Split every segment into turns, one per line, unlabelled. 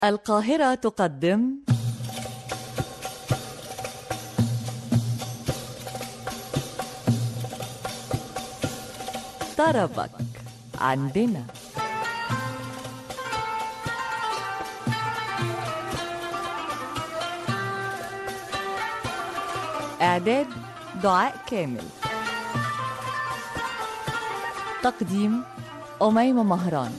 القاهرة تقدم طربك عندنا إعداد دعاء كامل تقديم أميمة مهران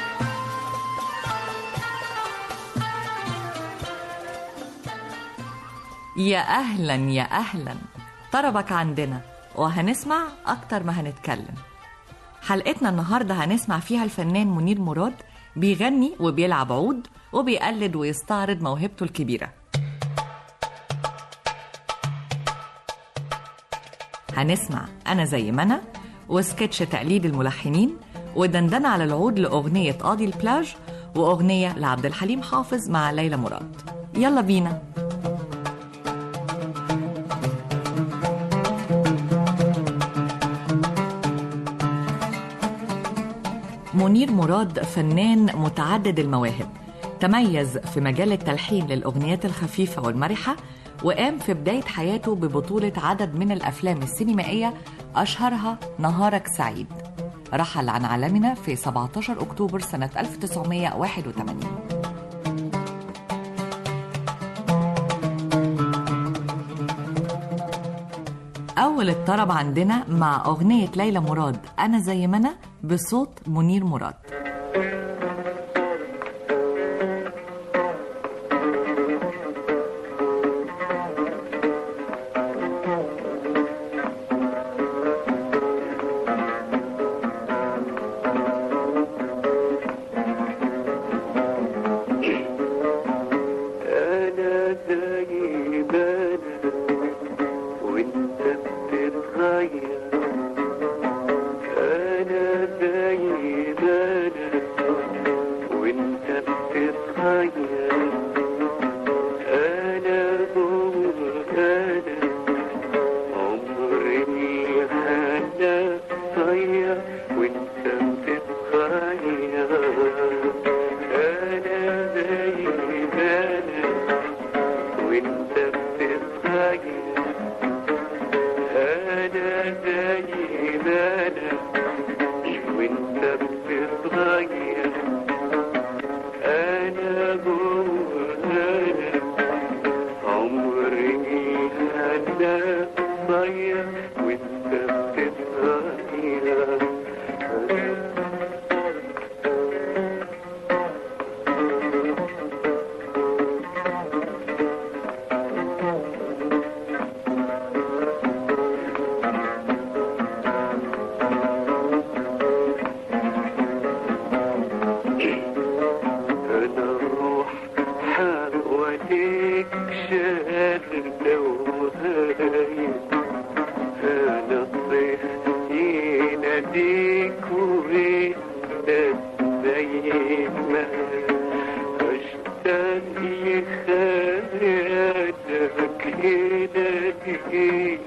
يا أهلا يا أهلا طربك عندنا وهنسمع أكتر ما هنتكلم حلقتنا النهاردة هنسمع فيها الفنان منير مراد بيغني وبيلعب عود وبيقلد ويستعرض موهبته الكبيرة هنسمع أنا زي ما أنا وسكتش تقليد الملحنين ودندنة على العود لأغنية قاضي البلاج وأغنية لعبد الحليم حافظ مع ليلى مراد يلا بينا منير مراد فنان متعدد المواهب تميز في مجال التلحين للأغنيات الخفيفة والمرحة وقام في بداية حياته ببطولة عدد من الأفلام السينمائية أشهرها نهارك سعيد رحل عن عالمنا في 17 أكتوبر سنة 1981 أول الطرب عندنا مع أغنية ليلى مراد أنا زي ما أنا بصوت منير مراد
أنا زي ما أنا وأنت بتتغير أنا زي ما أنا وأنت بتتغير أنا جوه أنا عمري هنا صغير وأنت بتتغير أنا زي ما أنا وأنت بتتغير أنا زي ما أنا وأنت بتتغير أنا جوه أنا عمري هنا صغير وأنت بتتغير أنا الروح حواليك شاردة وهايل أنا الطيف يناديك وانت زي ما أشتاق يخيالك يناديك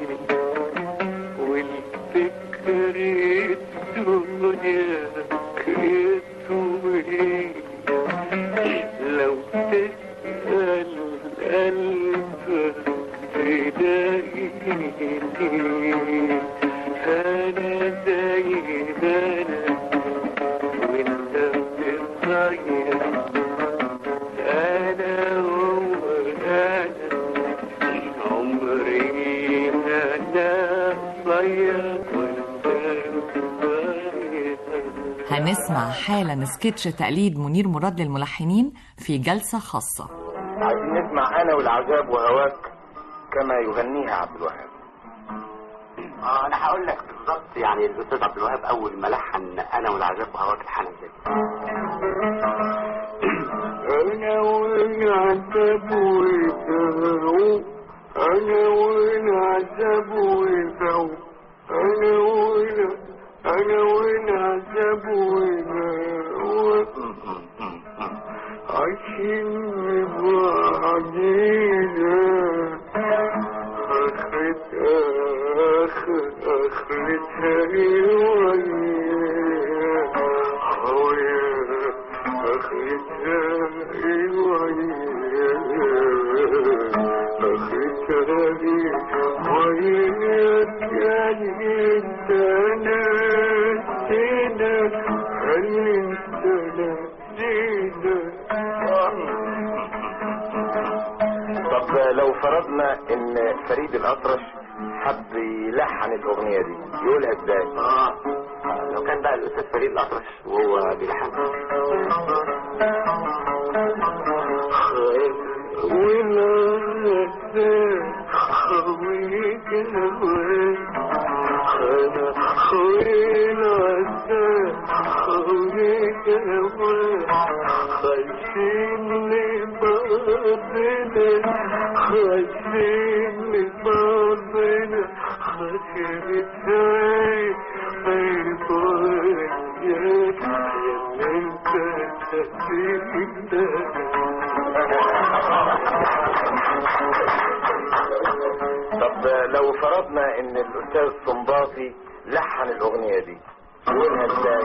والفكر الدنيا كتوي لو تسأل قلبك تلاقيني أنا زي ما أنا وأنت بتتغير أنا هو أنا عمري أنا صغير وأنت بتتغير
هنسمع حالا سكتش تقليد منير مراد للملحنين في جلسة خاصة
عايزين نسمع انا والعذاب وهواك كما يغنيها عبد الوهاب
اه انا هقول لك بالظبط يعني الاستاذ عبد الوهاب اول ما لحن انا والعذاب وهواك الحنة ازاي
أنا والعذاب والفو أنا والعذاب والفو أنا وال أنا والعذاب والفو عايشين بعدينا آخرة آخر آخرتها إيه ويا
طب لو فرضنا ان فريد الاطرش حب يلحن الاغنيه دي يقولها ازاي
اه لو كان بقى الاستاذ فريد الاطرش وهو بيلحن
طب لو فرضنا ان الاستاذ صنباطي لحن الاغنيه دي يقولها ازاي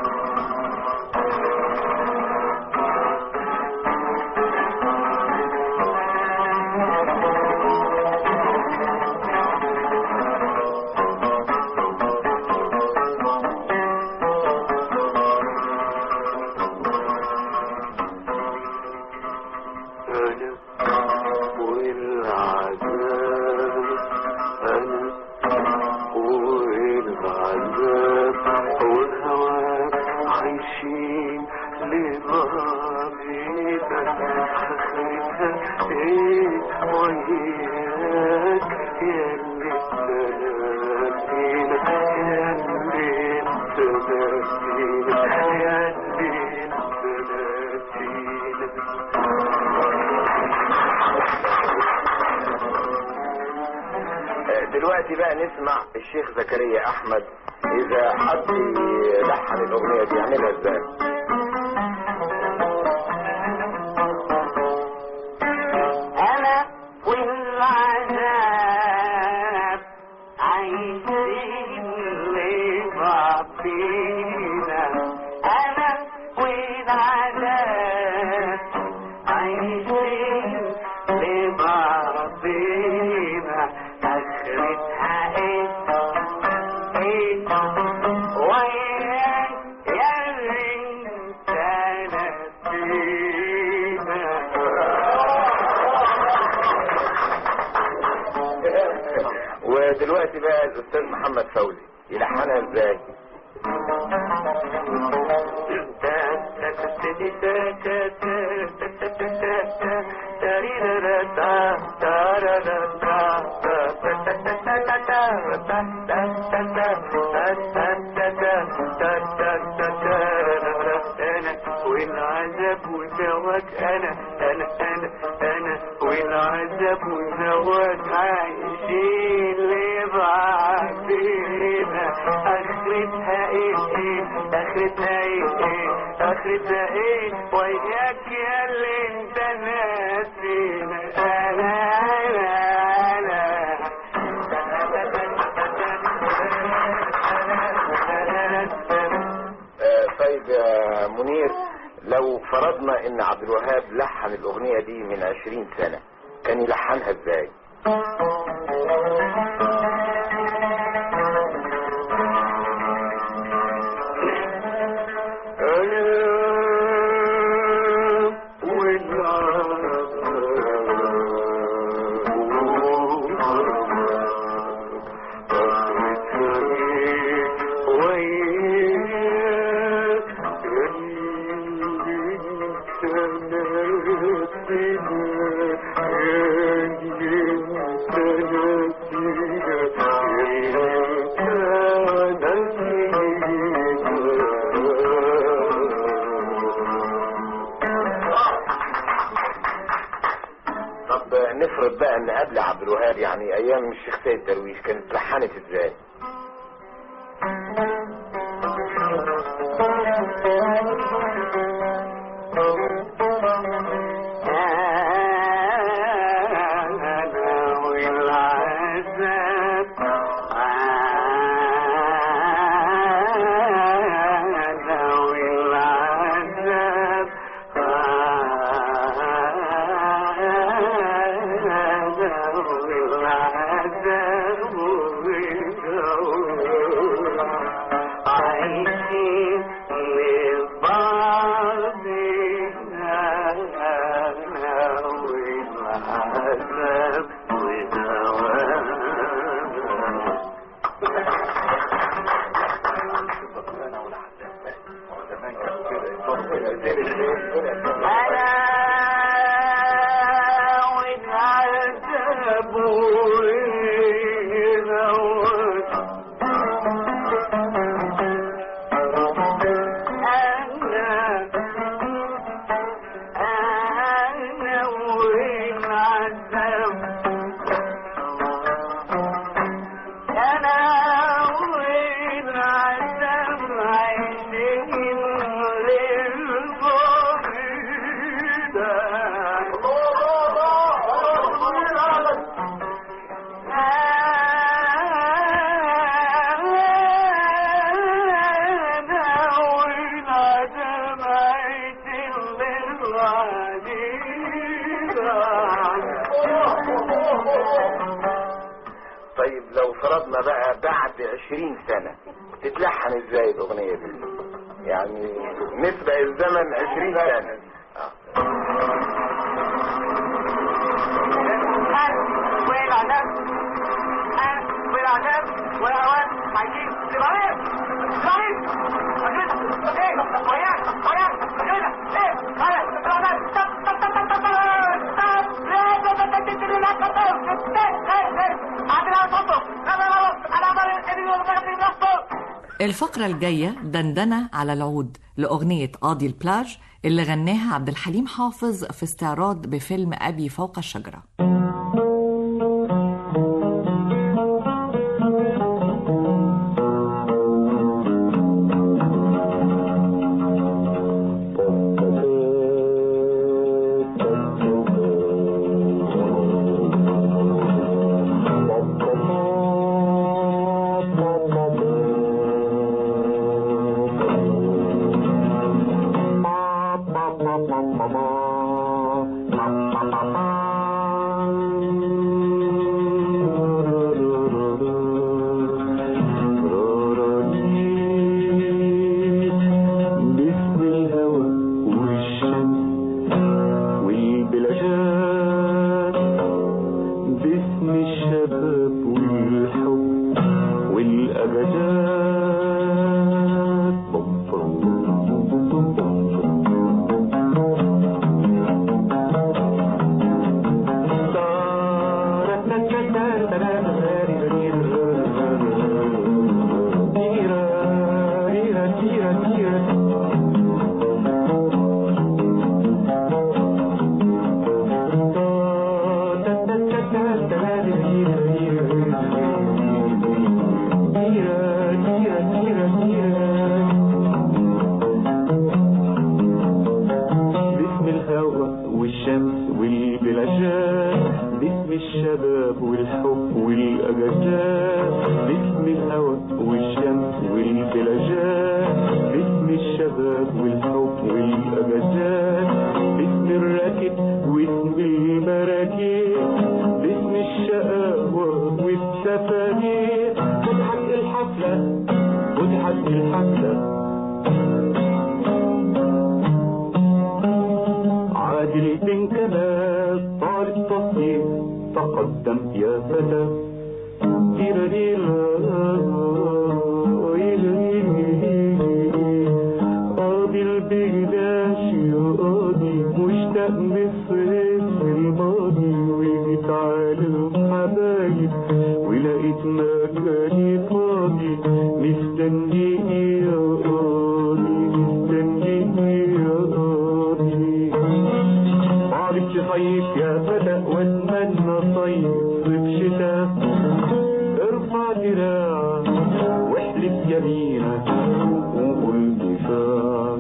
دلوقتي بقى نسمع الشيخ زكريا احمد اذا حد يلحن الاغنيه دي يعملها ازاي
أنا والعذاب عايشين لبعضينا أنا والعذاب عايشين لبعضينا آخرتها إيه إيه وياك يا ريت نسينا
ودلوقتي بقى الاستاذ محمد فوزي يلحنها ازاي
والعذاب وزواج انا انا انا انا والعذاب وزواج عايشين لبعضنا اخرتها ايه ايه اخرتها ايه ايه اخرتها ايه وياك يا اللي انت ناسينا انا انا انا
آه، طيب يا منير لو فرضنا ان عبد الوهاب لحن الاغنيه دي من عشرين سنه كان يلحنها ازاي طب نفرض بقى ان قبل عبد الوهاب يعني ايام الشيخ سيد درويش كانت لحنت ازاي
العذاب الهنا والعذاب ودوام أنا والعذاب والهوى أنا أنا والعذاب أنا والعذاب عايشين
طيب لو فرضنا بقى بعد عشرين سنة تتلحن ازاي الاغنية دي يعني نسبة الزمن عشرين سنة آه.
والعذاب والعذاب والهوان عايزين تبعين تبعين ايه وياك وياك كده ايه خلاص العذاب طب طب طب طب طب طب لا لا لا لا لا لا
الفقرة الجاية دندنة على العود لأغنية قاضي البلاج اللي غناها عبد الحليم حافظ في استعراض بفيلم أبي فوق الشجرة
باسم الهوى والشمس والبلاشات باسم الشباب والحب والأجازات بوم بوم بوم بوم بوم باسم الهوى والشمس والبلاشات باسم الشباب والحب والأجازات باسم الهوى والشمس والبلاشات باسم الشباب والحب والأجازات باسم الراكب واسم المراكب باسم الشقاوة والسفارير فتحت الحفلة فتحت الحفلة عادل بن كمال طال التصديق تقدم يا فتى قاضي البلاش يا قاضي مشتاق للصيف الماضي وجيت على الحبايب ولقيت مكاني فاضي مستنيني يا قاضي مستنيني يا قاضي معرفش صيف يا فتى واتمنى صيف صيف شتاء ارفع دراع واحلف يمينك وقول دفاع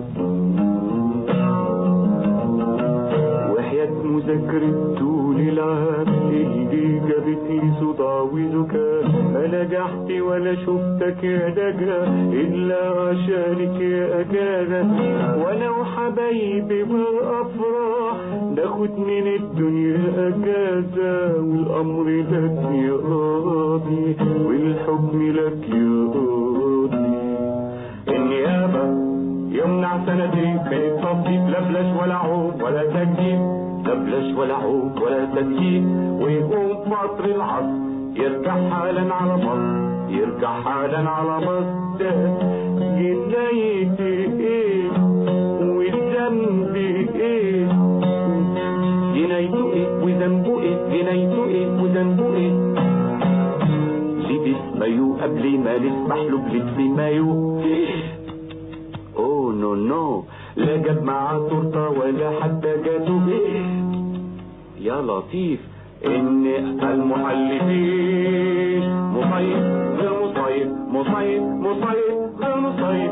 وحياة مذاكرة طول العام اللي جابتني صداع وزكام ما نجحت ولا شفتك يا نجا إلا عشانك يا أجازة وأنا وحبايبي بالأفراح ناخد من الدنيا أجازة والأمر لك يا قاضي والحكم لك يا قاضي النيابة يمنع سنتين من التصديق لا بلاش ولا عوب ولا تجديد لا بلاش ولا عوب ولا تجديد ويقوم فطر العصر يرجع حالا على مصر يرجع حالا على مصر جنايتي ايه والذنب ايه جنايته ايه وذنبه ايه جنايته ايه وذنبه ايه لبس مايو قبل ما نسمح له بلبس مايو اوه نو نو لا جاب معاه تورته ولا حتى جاتو يا لطيف ان المحلفين مصيب غير مصيب مصيب مصيب غير مصيب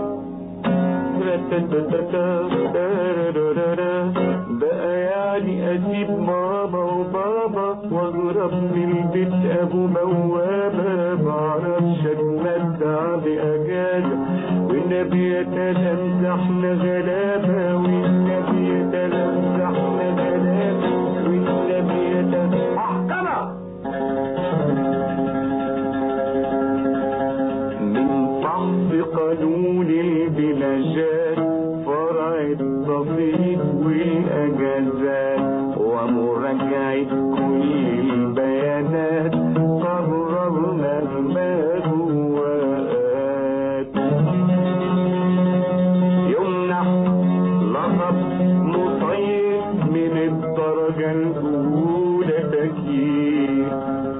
بقى يعني اسيب ماما وبابا واهرب من البيت ابو بوابه معرفش اتمتع باجازه والنبي يتلمسحنا غلابه والنبي يتلمسحنا غلابه والنبي يتلمسحنا من فحص قانون البلاجات فرع التصريف والأجازات ومراجعة كل البيانات قررنا المواد يمنح لقب مصيف من الدرجة الأولى تكييف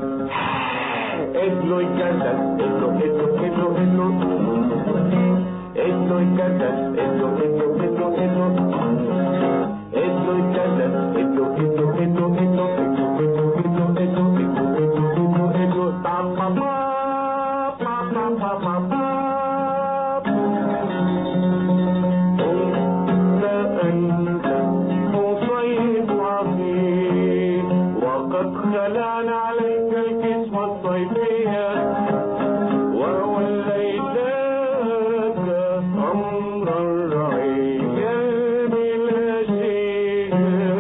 اسمه يتكسر اسمه اسمه اسمه اسمه اسمه يتكسر اسمه اسمه اسمه اسمه اسمه يتكسر اسمه اسمه اسمه اسمه اسمه اسمه اسمه اسمه اسمه با با با با با با با أنت مصيب عظيم وقد خلعنا عليك الكسوة الصيفية ووليناك أمر الرعية بلا شيء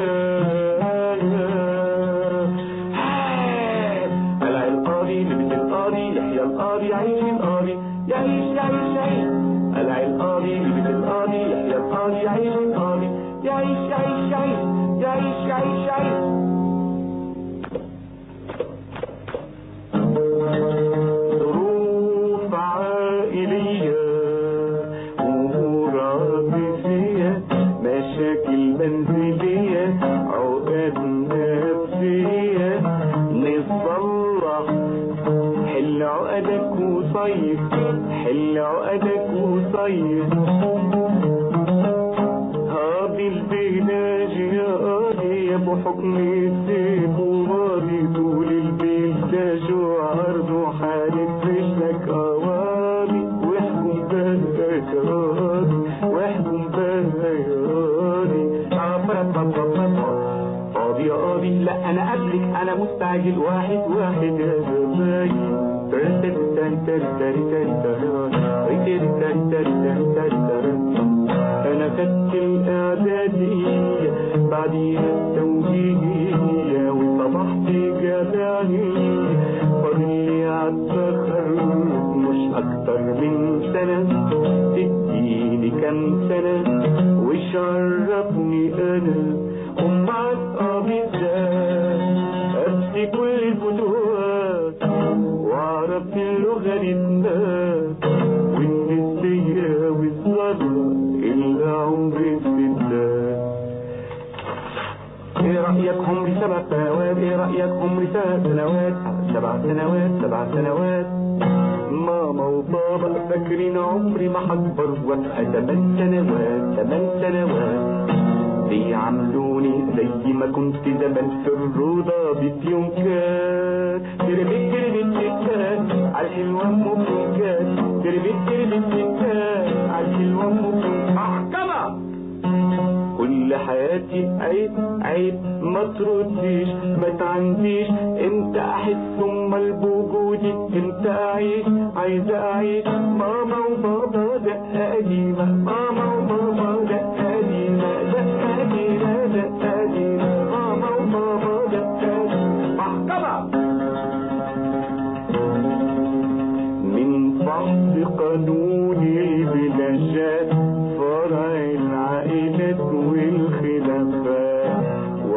قلع القاضي لبس القاضي يحيى القاضي يعيش القاضي يعيش يعيش يعيش قلع القاضي لبس القاضي يحيى القاضي يعيش القاضي يعيش يعيش يعيش يعيش يعيش يعيش ظروف عائلية أمور عاطفية مشاكل منزلية عقد نفسية نصلح حل عقدك وصيف حل عقدك وصيف هذه البلاج يا قاضي يا ابو حكم السيف وماضي طول البلداج وعرضه حالة رجلك قوامي واحكم بها يا قاضي واحكم بها يا قاضي قاضي يا قاضي لا انا قبلك انا مستعجل واحد واحد يا زباين انا خدت الاعدادية بعديها التوجيهية وصبحت جامعية فاضل لي عالتخرج مش اكتر من سنة تديني كام سنة وشرفني انا امال قاضي ازاي ارسي كل الفتوات واعرف اللوغاريتمات والنسبية والذرة اللي عمري في الله ايه رأيك عمري سبع سنوات ايه رأيك عمري سبع سنوات سبع سنوات سبع سنوات ماما وبابا فاكرين عمري ما هكبر وابقى تمن سنوات تمن سنوات بيعاملوني زي ما كنت زمان في الروضة بفيونكات تربيت تربيت تكات عالحلوة ام فيونكات تربيت تربيت تكات عالحلوة ام فيونكات محكمة كل حياتي عيب عيب ما ترديش ما تعنديش امتى احس امال بوجودي امتى اعيش عايزة اعيش ماما وبابا دقة قديمة ماما وبابا دقة قديمة دقة قديمة دقة قديمة ماما وبابا دقة قديمة محكمة من فحص قانون البلاشات فرع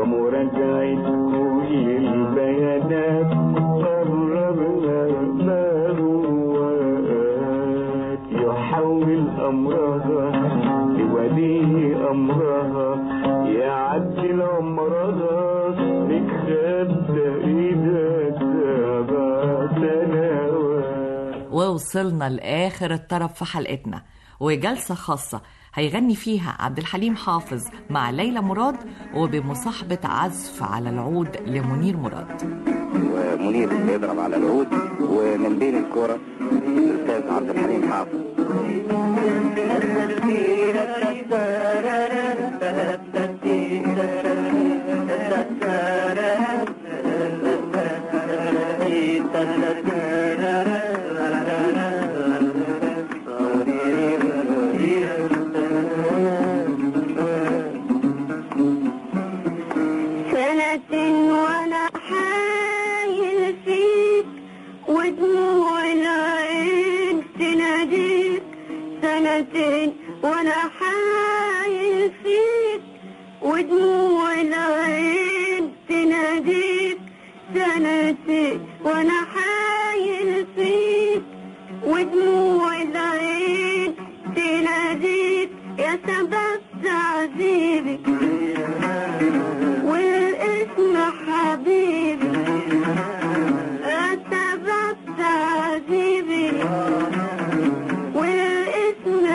ومراجعة كل البيانات قررنا ما هو آت يحول أمرها لولي أمرها يعدل أمرها نتخبى إذا سبع سنوات
ووصلنا لآخر الطرف في حلقتنا وجلسة خاصة هيغني فيها عبد الحليم حافظ مع ليلى مراد وبمصاحبة عزف على العود لمنير مراد
ومنير بيضرب على العود ومن بين الكورة الأستاذ عبد الحليم حافظ
سنة وانا حايل فيك ودموع العين تناديك سنتين وانا حايل فيك ودموع العين تناديك سنتين وانا حايل فيك ودموع العين تناديك يا سبب تعذيبي والاسم حبيبي سبب تعذيبي والاسم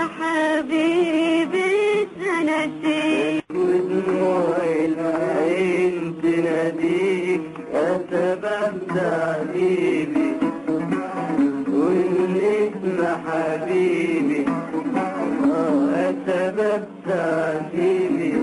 حبيبي سنتين ودموع العين تناديك يا سبب تعذيبي والاسم حبيبي يا سبب تعذيبي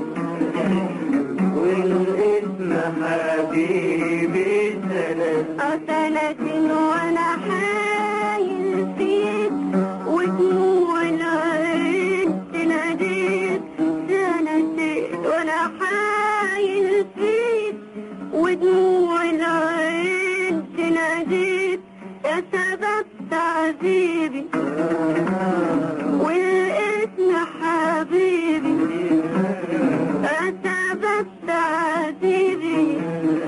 والاسم حبيبي سنة سنة وانا حايل فيك ودموع العين تناديك سنتين وانا حايل فيك ودموع العين تناديك يا سبب تعذيبي والاسم حبيبي سبب تعذيبي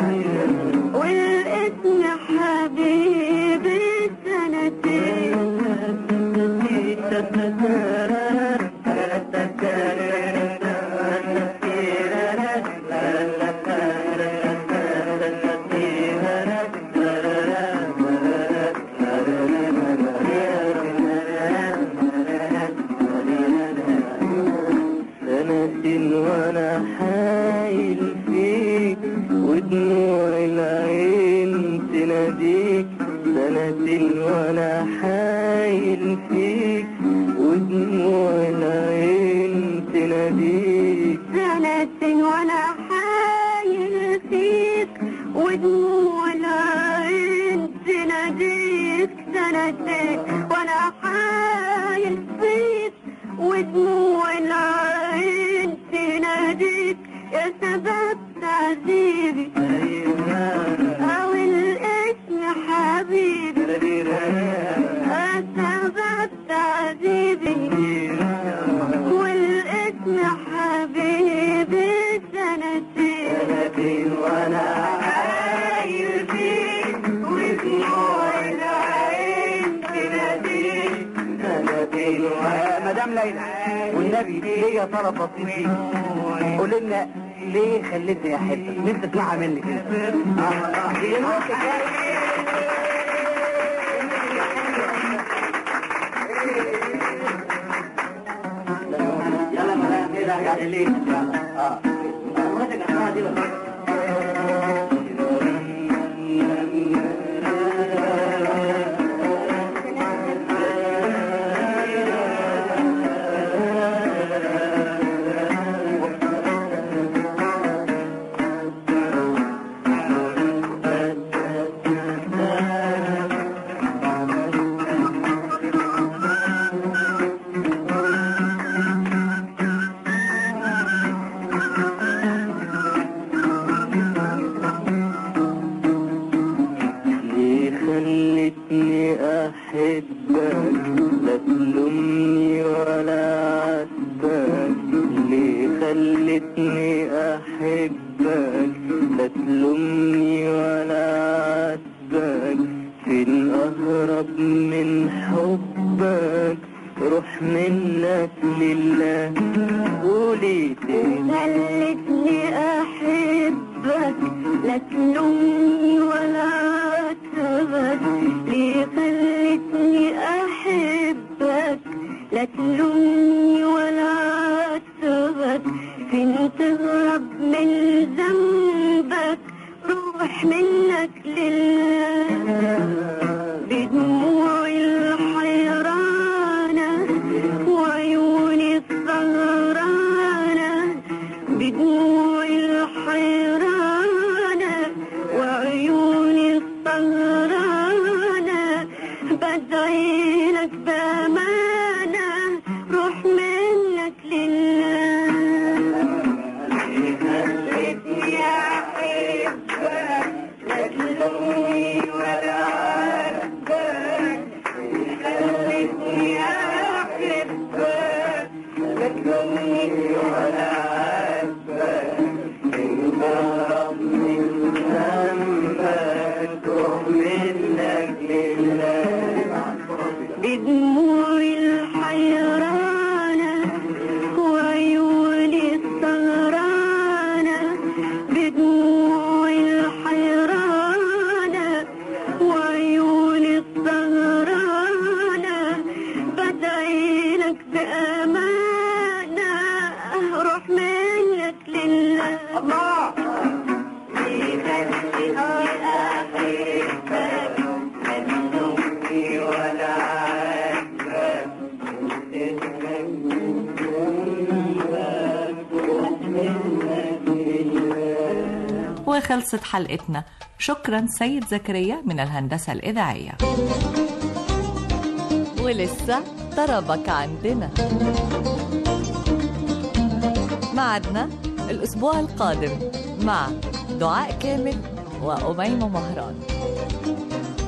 والاسم حبيبي سنتين سنة وانا حايل فيك ودموع العين تناديك سنة وانا حايل فيك ودموع العين تناديك سنة وانا حايل فيك ودموع العين تناديك سنتين وانا حايل فيك ودموع العين تناديك يا سبب تعذيبي او الاسم حبيبي يا سبب تعذيبي والاسم حبيبي سنتين سنتين وانا حايل فيك ودموع العين تناديك سنتين
مدام ليلى والنبي ليه يا ترى بسيط قول لنا ليه خليتني احبك نفسي اسمعها منك كده يلا مدام كده يعني ليه اه ليه خلتني احبك لا تلومني ولا عاتبك ليه خلتني احبك
لا تلومني ولا عاتبك فين أهرب من حبك روح منك لله قولي تاني
خلتني أحبك لا تلومني ولا عاتبك ليه خلتني أحبك لا تلومني ولا عاتبك فين تهرب من ذنبك روح منك لله بدموعي الحيرانة وعيوني السهرانة بدموعي الحيرانة وعيوني السهرانة بدعي لك بأمانة روح منك لله خلتني أحبك لا تلومني ولا عاتبك خلتني أحبك لا تلومني ولا عاتبك إن هرب من ذنبك روح منك لله بدموعي الحيرانة وعيوني السهرانة بدموعي الحيرانة وعيوني السهرانة بدعي لك بأمانة روح منك لله الله خليني أحبك لا تلومني ولا عاتبك
وخلصت حلقتنا شكرا سيد زكريا من الهندسة الإذاعية ولسه طربك عندنا معدنا الأسبوع القادم مع دعاء كامل وأميمة مهران